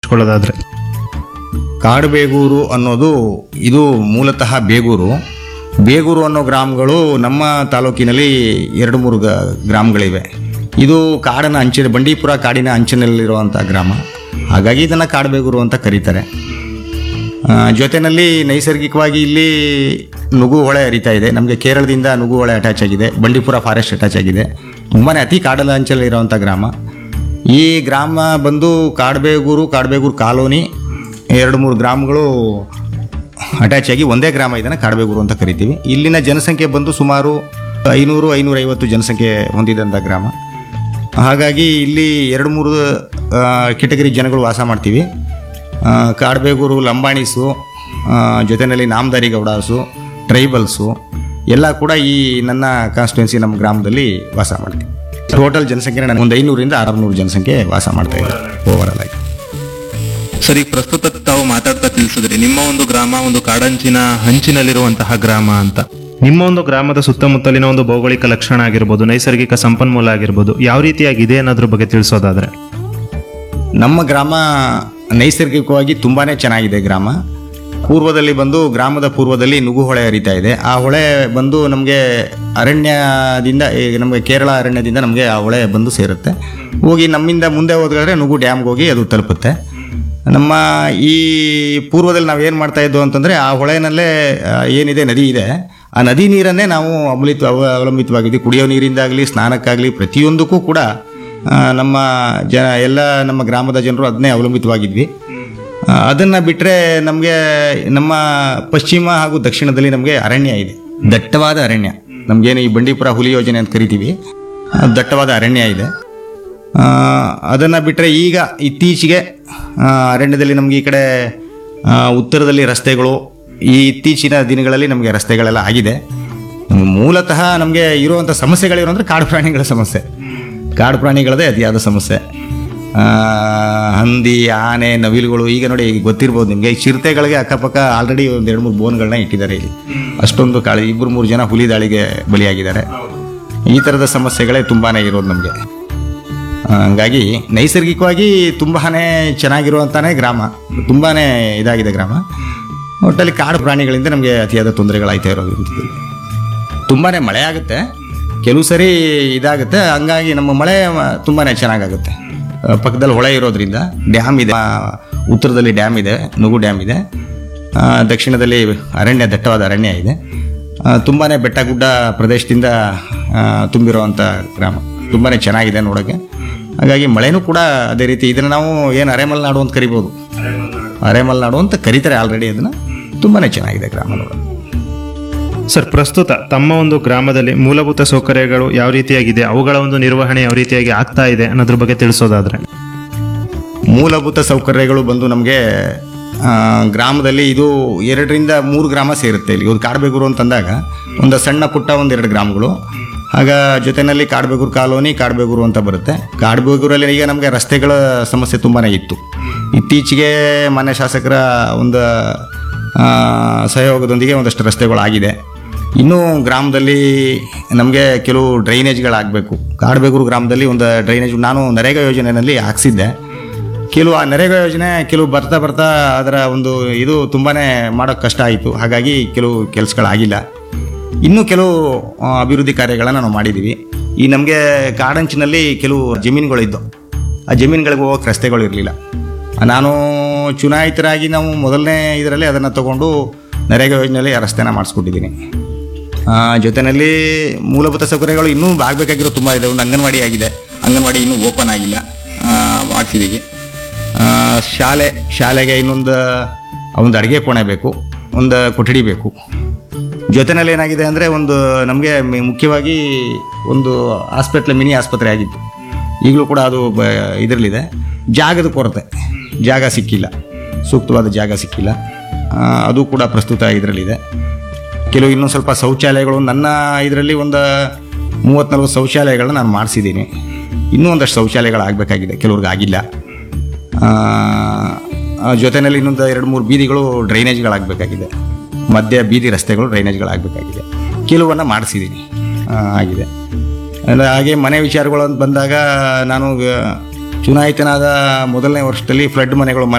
ಹಂಚ್ಕೊಳ್ಳೋದಾದ್ರೆ ಕಾಡುಬೇಗೂರು ಅನ್ನೋದು ಇದು ಮೂಲತಃ ಬೇಗೂರು ಬೇಗೂರು ಅನ್ನೋ ಗ್ರಾಮಗಳು ನಮ್ಮ ತಾಲೂಕಿನಲ್ಲಿ ಎರಡು ಮೂರು ಗ- ಗ್ರಾಮಗಳಿವೆ ಇದು ಕಾಡಿನ ಅಂಚಿನ ಬಂಡೀಪುರ ಕಾಡಿನ ಅಂಚಿನಲ್ಲಿರುವಂಥ ಗ್ರಾಮ ಹಾಗಾಗಿ ಇದನ್ನು ಕಾಡುಬೇಗೂರು ಅಂತ ಕರೀತಾರೆ ಆ, ಜೊತೆಯಲ್ಲಿ ನೈಸರ್ಗಿಕವಾಗಿ ಇಲ್ಲಿ ನುಗು ಹೊಳೆ ಹರಿತಾ ಇದೆ ನಮಗೆ ಕೇರಳದಿಂದ ನುಗು ಹೊಳೆ ಅಟ್ಯಾಚ್ ಆಗಿದೆ ಬಂಡೀಪುರ ಫಾರೆಸ್ಟ್ ಅಟ್ಯಾಚ್ ಆಗಿದೆ ತುಂಬಾ ಅತಿ ಕಾಡಲ ಅಂಚಲ್ಲಿರುವಂಥ ಗ್ರಾಮ ಈ ಗ್ರಾಮ ಬಂದು ಕಾಡಬೇಗೂರು ಕಾಡಬೇಗೂರು ಕಾಲೋನಿ ಎರಡು ಮೂರು ಗ್ರಾಮಗಳು ಅಟ್ಯಾಚ್ ಆಗಿ ಒಂದೇ ಗ್ರಾಮ ಇದನ್ನು ಕಾಡಬೇಗೂರು ಅಂತ ಕರಿತೀವಿ ಇಲ್ಲಿನ ಜನಸಂಖ್ಯೆ ಬಂದು ಸುಮಾರು ಐನೂರು ಐನೂರೈವತ್ತು ಜನಸಂಖ್ಯೆ ಹೊಂದಿದಂಥ ಗ್ರಾಮ ಹಾಗಾಗಿ ಇಲ್ಲಿ ಎರಡು ಮೂರು ಕೆಟಗರಿ ಜನಗಳು ವಾಸ ಮಾಡ್ತೀವಿ ಆ, ಕಾಡಬೇಗೂರು ಲಂಬಾಣಿಸು ಆ, ಜೊತೆಯಲ್ಲಿ ನಾಮದಾರಿ ಗೌಡಾಸು ಟ್ರೈಬಲ್ಸು ಎಲ್ಲ ಕೂಡ ಈ ನನ್ನ ಕಾನ್ಸ್ಟಿಟ್ಯೂನ್ಸಿ ನಮ್ಮ ಗ್ರಾಮದಲ್ಲಿ ವಾಸ ಮಾಡ್ತೀವಿ ಟೋಟಲ್ ಜನಸಂಖ್ಯೆ ನನಗೆ ಒಂದು ಐನೂರಿಂದ ಆರುನೂರು ಜನಸಂಖ್ಯೆ ವಾಸ ಮಾಡ್ತಾ ಇದ್ದಾರೆ ಓವರಾಲ್ ಆಗಿ ಸರ್ ಈಗ ಪ್ರಸ್ತುತ ತಾವು ಮಾತಾಡ್ತಾ ತಿಳಿಸಿದ್ರಿ ನಿಮ್ಮ ಒಂದು ಗ್ರಾಮ ಒಂದು ಕಾಡಂಚಿನ ಹಂಚಿನಲ್ಲಿರುವಂತಹ ಗ್ರಾಮ ಅಂತ ನಿಮ್ಮ ಒಂದು ಗ್ರಾಮದ ಸುತ್ತಮುತ್ತಲಿನ ಒಂದು ಭೌಗೋಳಿಕ ಲಕ್ಷಣ ಆಗಿರ್ಬೋದು ನೈಸರ್ಗಿಕ ಸಂಪನ್ಮೂಲ ಆಗಿರ್ಬೋದು ಯಾವ ರೀತಿಯಾಗಿದೆ ಅನ್ನೋದ್ರ ಬಗ್ಗೆ ತಿಳಿಸೋದಾದ್ರೆ ನಮ್ಮ ಗ್ರಾಮ ನೈಸರ್ಗಿಕವಾಗಿ ತುಂಬಾ ಚೆನ್ನಾಗಿದೆ ಗ್ರಾಮ ಪೂರ್ವದಲ್ಲಿ ಬಂದು ಗ್ರಾಮದ ಪೂರ್ವದಲ್ಲಿ ನುಗು ಹೊಳೆ ಹರಿತಾ ಇದೆ ಆ ಹೊಳೆ ಬಂದು ನಮಗೆ ಅರಣ್ಯದಿಂದ ಈಗ ನಮಗೆ ಕೇರಳ ಅರಣ್ಯದಿಂದ ನಮಗೆ ಆ ಹೊಳೆ ಬಂದು ಸೇರುತ್ತೆ ಹೋಗಿ ನಮ್ಮಿಂದ ಮುಂದೆ ಹೋದ್ರೆ ನುಗು ಡ್ಯಾಮ್ಗೆ ಹೋಗಿ ಅದು ತಲುಪುತ್ತೆ ನಮ್ಮ ಈ ಪೂರ್ವದಲ್ಲಿ ನಾವು ಏನು ಮಾಡ್ತಾ ಇದ್ವು ಅಂತಂದರೆ ಆ ಹೊಳೆನಲ್ಲೇ ಆ, ಏನಿದೆ ನದಿ ಇದೆ ಆ ನದಿ ನೀರನ್ನೇ ನಾವು ಅಮಲಿತ ಅವ- ಅವಲಂಬಿತವಾಗಿದ್ವಿ ಕುಡಿಯೋ ನೀರಿಂದಾಗಲಿ ಸ್ನಾನಕ್ಕಾಗಲಿ ಪ್ರತಿಯೊಂದಕ್ಕೂ ಕೂಡ ಆ, ನಮ್ಮ ಜನ ಎಲ್ಲ ನಮ್ಮ ಗ್ರಾಮದ ಜನರು ಅದನ್ನೇ ಅವಲಂಬಿತವಾಗಿದ್ವಿ ಆ, ಅದನ್ನ ಬಿಟ್ಟರೆ ನಮಗೆ ನಮ್ಮ ಪಶ್ಚಿಮ ಹಾಗೂ ದಕ್ಷಿಣದಲ್ಲಿ ನಮಗೆ ಅರಣ್ಯ ಇದೆ ದಟ್ಟವಾದ ಅರಣ್ಯ ನಮಗೇನು ಈ ಬಂಡೀಪುರ ಹುಲಿ ಯೋಜನೆ ಅಂತ ಕರಿತೀವಿ ಆ, ದಟ್ಟವಾದ ಅರಣ್ಯ ಇದೆ ಆ, ಅದನ್ನ ಬಿಟ್ಟರೆ ಈಗ ಇತ್ತೀಚೆಗೆ ಆ, ಅರಣ್ಯದಲ್ಲಿ ನಮಗೆ ಈ ಕಡೆ ಆ, ಉತ್ತರದಲ್ಲಿ ರಸ್ತೆಗಳು ಈ ಇತ್ತೀಚಿನ ದಿನಗಳಲ್ಲಿ ನಮಗೆ ರಸ್ತೆಗಳೆಲ್ಲ ಆಗಿದೆ ಮೂಲತಃ ನಮಗೆ ಇರುವಂಥ ಸಮಸ್ಯೆಗಳಿರೋ ಅಂದರೆ ಕಾಡು ಪ್ರಾಣಿಗಳ ಸಮಸ್ಯೆ ಕಾಡು ಪ್ರಾಣಿಗಳದೇ ಅತಿಯಾದ ಸಮಸ್ಯೆ ಆ, ಹಂದಿ ಆನೆ ನವಿಲುಗಳು ಈಗ ನೋಡಿ ಈಗ ಗೊತ್ತಿರ್ಬೋದು ನಿಮಗೆ ಈ ಚಿರತೆಗಳಿಗೆ ಅಕ್ಕಪಕ್ಕ ಆಲ್ರೆಡಿ ಒಂದು ಎರಡು ಮೂರು ಬೋನ್ಗಳನ್ನ ಇಟ್ಟಿದ್ದಾರೆ ಇಲ್ಲಿ ಅಷ್ಟೊಂದು ಕಾಳು ಇಬ್ಬರು ಮೂರು ಜನ ಹುಲಿ ದಾಳಿಗೆ ಬಲಿಯಾಗಿದ್ದಾರೆ ಈ ಥರದ ಸಮಸ್ಯೆಗಳೇ ತುಂಬಾ ಇರೋದು ನಮಗೆ ಹಂಗಾಗಿ ನೈಸರ್ಗಿಕವಾಗಿ ತುಂಬಾ ಚೆನ್ನಾಗಿರುವಂತಾನೆ ಗ್ರಾಮ ತುಂಬಾ ಇದಾಗಿದೆ ಗ್ರಾಮ ಒಟ್ಟಲ್ಲಿ ಕಾಡು ಪ್ರಾಣಿಗಳಿಂದ ನಮಗೆ ಅತಿಯಾದ ತೊಂದರೆಗಳಾಯ್ತಾ ಇರೋದು ಇಂಥದ್ದಲ್ಲಿ. ತುಂಬಾ ಮಳೆ ಆಗುತ್ತೆ ಕೆಲವು ಸರಿ ಇದಾಗುತ್ತೆ ಹಂಗಾಗಿ ನಮ್ಮ ಮಳೆ ತುಂಬಾ ಚೆನ್ನಾಗಾಗುತ್ತೆ ಆ, ಪಕ್ಕದಲ್ಲಿ ಹೊಳೆ ಇರೋದ್ರಿಂದ ಡ್ಯಾಮ್ ಇದೆ ಆ, ಉತ್ತರದಲ್ಲಿ ಡ್ಯಾಮ್ ಇದೆ ನುಗು ಡ್ಯಾಮ್ ಇದೆ ಆ, ದಕ್ಷಿಣದಲ್ಲಿ ಅರಣ್ಯ ದಟ್ಟವಾದ ಅರಣ್ಯ ಇದೆ ತುಂಬಾ ಬೆಟ್ಟ ಗುಡ್ಡ ಪ್ರದೇಶದಿಂದ ಆ, ತುಂಬಿರುವಂಥ ಗ್ರಾಮ ತುಂಬಾ ಚೆನ್ನಾಗಿದೆ ನೋಡೋಕ್ಕೆ ಹಾಗಾಗಿ ಮಳೆನೂ ಕೂಡ ಅದೇ ರೀತಿ ಇದನ್ನು ನಾವು ಏನು ಅರೆಮಲೆನಾಡು ಅಂತ ಕರಿಬೋದು ಅರೆಮಲೆನಾಡು ಅಂತ ಕರೀತಾರೆ ಆಲ್ರೆಡಿ ಅದನ್ನು ತುಂಬಾ ಚೆನ್ನಾಗಿದೆ ಗ್ರಾಮ ನೋಡೋದು ಸರ್ ಪ್ರಸ್ತುತ ತಮ್ಮ ಒಂದು ಗ್ರಾಮದಲ್ಲಿ ಮೂಲಭೂತ ಸೌಕರ್ಯಗಳು ಯಾವ ರೀತಿಯಾಗಿದೆ ಅವುಗಳ ಒಂದು ನಿರ್ವಹಣೆ ಯಾವ ರೀತಿಯಾಗಿ ಆಗ್ತಾ ಇದೆ ಅನ್ನೋದ್ರ ಬಗ್ಗೆ ತಿಳಿಸೋದಾದ್ರೆ ಮೂಲಭೂತ ಸೌಕರ್ಯಗಳು ಬಂದು ನಮಗೆ ಗ್ರಾಮದಲ್ಲಿ ಇದು ಎರಡರಿಂದ ಮೂರು ಗ್ರಾಮ ಸೇರುತ್ತೆ ಇಲ್ಲಿ ಒಂದು ಕಾಡಬೇಗೂರು ಅಂತಂದಾಗ ಒಂದು ಸಣ್ಣ ಪುಟ್ಟ ಒಂದು ಎರಡು ಗ್ರಾಮಗಳು ಆಗ ಜೊತೆಯಲ್ಲಿ ಕಾಡಬೇಗೂರು ಕಾಲೋನಿ ಕಾಡಬೇಗೂರು ಅಂತ ಬರುತ್ತೆ ಕಾಡಬೇಗೂರಲ್ಲಿ ಈಗ ನಮಗೆ ರಸ್ತೆಗಳ ಸಮಸ್ಯೆ ತುಂಬಾ ಇತ್ತು ಇತ್ತೀಚೆಗೆ ಮಾನ್ಯ ಶಾಸಕರ ಒಂದು ಆ, ಸಹಯೋಗದೊಂದಿಗೆ ಒಂದಷ್ಟು ರಸ್ತೆಗಳಾಗಿದೆ ಇನ್ನೂ ಗ್ರಾಮದಲ್ಲಿ ನಮಗೆ ಕೆಲವು ಡ್ರೈನೇಜ್ಗಳಾಗಬೇಕು ಕಾಡಬೇಗೂರು ಗ್ರಾಮದಲ್ಲಿ ಒಂದು ಡ್ರೈನೇಜ್ ನಾನು ನರೇಗಾ ಯೋಜನೆಯಲ್ಲಿ ಹಾಕ್ಸಿದ್ದೆ ಕೆಲವು ಆ ನರೇಗಾ ಯೋಜನೆ ಕೆಲವು ಬರ್ತಾ ಬರ್ತಾ ಅದರ ಒಂದು ಇದು ತುಂಬಾ ಮಾಡೋಕ್ಕೆ ಕಷ್ಟ ಆಯಿತು ಹಾಗಾಗಿ ಕೆಲವು ಕೆಲಸಗಳಾಗಿಲ್ಲ ಇನ್ನೂ ಕೆಲವು ಆ, ಅಭಿವೃದ್ಧಿ ಕಾರ್ಯಗಳನ್ನು ನಾವು ಮಾಡಿದ್ದೀವಿ ಈ ನಮಗೆ ಕಾಡಂಚಿನಲ್ಲಿ ಕೆಲವು ಜಮೀನುಗಳಿದ್ದು ಆ ಜಮೀನುಗಳಿಗೆ ಹೋಗೋಕೆ ರಸ್ತೆಗಳು ಇರಲಿಲ್ಲ ನಾನು ಚುನಾಯಿತರಾಗಿ ನಾವು ಮೊದಲನೇ ಇದರಲ್ಲಿ ಅದನ್ನು ತಗೊಂಡು ನರೇಗಾ ಯೋಜನೆಯಲ್ಲಿ ಆ ರಸ್ತೆನ ಮಾಡಿಸ್ಕೊಟ್ಟಿದ್ದೀನಿ ಆ, ಜೊತೆಯಲ್ಲಿ ಮೂಲಭೂತ ಸೌಕರ್ಯಗಳು ಇನ್ನೂ ಆಗಬೇಕಾಗಿರೋ ತುಂಬ ಇದೆ ಒಂದು ಅಂಗನವಾಡಿ ಆಗಿದೆ ಅಂಗನವಾಡಿ ಇನ್ನೂ ಓಪನ್ ಆಗಿಲ್ಲ ಆ, ಮಾಡ್ತಿದ್ದೀವಿ ಆ, ಶಾಲೆ ಶಾಲೆಗೆ ಇನ್ನೊಂದು ಒಂದು ಅಡುಗೆ ಕೋಣೆ ಬೇಕು ಒಂದು ಕೊಠಡಿ ಬೇಕು ಜೊತೆನಲ್ಲಿ ಏನಾಗಿದೆ ಅಂದರೆ ಒಂದು ನಮಗೆ ಮುಖ್ಯವಾಗಿ ಒಂದು ಹಾಸ್ಪಿಟ್ಲ್ ಮಿನಿ ಆಸ್ಪತ್ರೆ ಆಗಿತ್ತು ಈಗಲೂ ಕೂಡ ಅದು ಬ ಇದರಲ್ಲಿದೆ ಜಾಗದ ಕೊರತೆ ಜಾಗ ಸಿಕ್ಕಿಲ್ಲ ಸೂಕ್ತವಾದ ಜಾಗ ಸಿಕ್ಕಿಲ್ಲ ಆ, ಅದು ಕೂಡ ಪ್ರಸ್ತುತ ಇದರಲ್ಲಿದೆ ಕೆಲವು ಇನ್ನೊಂದು ಸ್ವಲ್ಪ ಶೌಚಾಲಯಗಳು ನನ್ನ ಇದರಲ್ಲಿ ಒಂದು ಮೂವತ್ತು ನಲ್ವತ್ತು ಶೌಚಾಲಯಗಳನ್ನ ನಾನು ಮಾಡಿಸಿದ್ದೀನಿ ಇನ್ನೂ ಒಂದಷ್ಟು ಶೌಚಾಲಯಗಳು ಆಗಬೇಕಾಗಿದೆ ಕೆಲವ್ರಿಗೆ ಆಗಿಲ್ಲ ಆ, ಆ ಜೊತೆಯಲ್ಲಿ ಇನ್ನೊಂದು ಎರಡು ಮೂರು ಬೀದಿಗಳು ಡ್ರೈನೇಜ್ಗಳಾಗಬೇಕಾಗಿದೆ ಮಧ್ಯ ಬೀದಿ ರಸ್ತೆಗಳು ಡ್ರೈನೇಜ್ಗಳಾಗಬೇಕಾಗಿದೆ ಕೆಲವನ್ನು ಮಾಡಿಸಿದ್ದೀನಿ ಆ, ಆಗಿದೆ ಅಲ್ಲ, ಹಾಗೆ ಮನೆ ವಿಚಾರಗಳು ಅಂತ ಬಂದಾಗ ನಾನು ಆ, ಚುನಾಯಿತನಾದ ಮೊದಲನೇ ವರ್ಷದಲ್ಲಿ ಫ್ಲಡ್ ಮನೆಗಳು